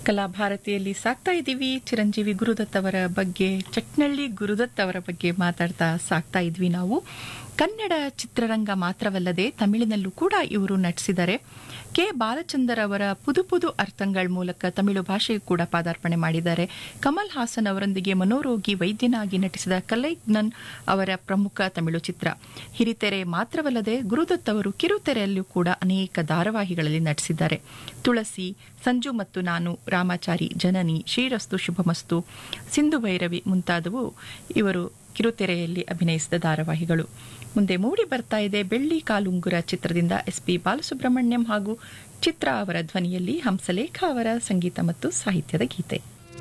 ಕಲಾಭಾರತಿಯಲ್ಲಿ ಸಾಕ್ತಾ ಇದ್ದೀವಿ ಚಿರಂಜೀವಿ ಗುರುದತ್ ಅವರ ಬಗ್ಗೆ ಚಟ್ನಳ್ಳಿ ಗುರುದತ್ ಅವರ ಬಗ್ಗೆ ಮಾತಾಡ್ತಾ ಸಾಕ್ತಾ ಇದ್ವಿ ನಾವು ಕನ್ನಡ ಚಿತ್ರರಂಗ ಮಾತ್ರವಲ್ಲದೆ ತಮಿಳಿನಲ್ಲೂ ಕೂಡ ಇವರು ನಟಿಸಿದ್ದಾರೆ ಕೆ ಬಾಲಚಂದರ್ ಅವರ ಪುದು ಪುದು ಅರ್ಥಂಗಳ್ ಮೂಲಕ ತಮಿಳು ಭಾಷೆಗೂ ಕೂಡ ಪಾದಾರ್ಪಣೆ ಮಾಡಿದ್ದಾರೆ ಕಮಲ್ ಹಾಸನ್ ಅವರೊಂದಿಗೆ ಮನೋರೋಗಿ ವೈದ್ಯನಾಗಿ ನಟಿಸಿದ ಕಲೈಗ್ನನ್ ಅವರ ಪ್ರಮುಖ ತಮಿಳು ಚಿತ್ರ ಹಿರಿತೆರೆ ಮಾತ್ರವಲ್ಲದೆ ಗುರುದತ್ ಅವರು ಕಿರುತೆರೆಯಲ್ಲೂ ಕೂಡ ಅನೇಕ ಧಾರಾವಾಹಿಗಳಲ್ಲಿ ನಟಿಸಿದ್ದಾರೆ ತುಳಸಿ ಸಂಜು ಮತ್ತು ನಾನು ರಾಮಾಚಾರಿ ಜನನಿ ಶ್ರೀರಸ್ತು ಶುಭಮಸ್ತು ಸಿಂಧು ಭೈರವಿ ಮುಂತಾದವು ಇವರು ಕಿರುತೆರೆಯಲ್ಲಿ ಅಭಿನಯಿಸಿದ ಧಾರಾವಾಹಿಗಳು ಮುಂದೆ ಮೂಡಿ ಬರ್ತಾ ಇದೆ ಬೆಳ್ಳಿ ಕಾಲುಂಗುರ ಚಿತ್ರದಿಂದ ಎಸ್ ಪಿ ಬಾಲಸುಬ್ರಹ್ಮಣ್ಯಂ ಹಾಗೂ ಚಿತ್ರ ಅವರ ಧ್ವನಿಯಲ್ಲಿ ಹಂಸಲೇಖ ಅವರ ಸಂಗೀತ ಮತ್ತು ಸಾಹಿತ್ಯದ ಗೀತೆ